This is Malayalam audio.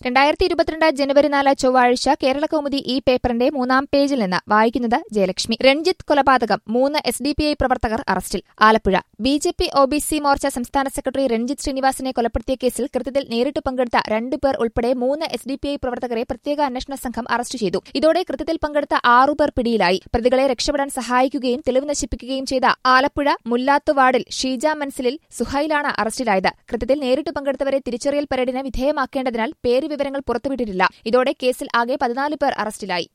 രണ്ടായിരത്തി ഇരുപത്തിരണ്ട് ജനുവരി നാല് ചൊവ്വാഴ്ച കേരള കൗമുദി ഈ പേപ്പറിന്റെ മൂന്നാം പേജിൽ നിന്ന് വായിക്കുന്നത് ജയലക്ഷ്മി രഞ്ജിത്ത് കൊലപാതകം മൂന്ന് എസ് ഡി പി ഐ പ്രവർത്തകർ അറസ്റ്റിൽ Alappuzha B J P O B C Morcha സംസ്ഥാന സെക്രട്ടറി രഞ്ജിത്ത് ശ്രീനിവാസനെ കൊലപ്പെടുത്തിയ കേസിൽ കൃത്യത്തിൽ നേരിട്ട് പങ്കെടുത്ത രണ്ടുപേർ ഉൾപ്പെടെ മൂന്ന് എസ് ഡി പി ഐ പ്രവർത്തകരെ പ്രത്യേക അന്വേഷണ സംഘം അറസ്റ്റ് ചെയ്തു ഇതോടെ കൃത്യത്തിൽ പങ്കെടുത്ത ആറുപേർ പിടിയിലായി പ്രതികളെ രക്ഷപ്പെടാൻ സഹായിക്കുകയും തെളിവ് നശിപ്പിക്കുകയും ചെയ്ത ആലപ്പുഴ മുല്ലാത്തുവാർഡിൽ ഷീജ മൻസിലിൽ സുഹൈലാണ് അറസ്റ്റിലായത് കൃത്യത്തിൽ നേരിട്ട് പങ്കെടുത്തവരെ തിരിച്ചറിയൽ പരേഡിന് വിധേയമാക്കേണ്ടതിനാൽ പേര് വിവരങ്ങൾ പുറത്തുവിട്ടിട്ടില്ല ഇതോടെ കേസിൽ ആകെ പതിനാല് പേർ അറസ്റ്റിലായി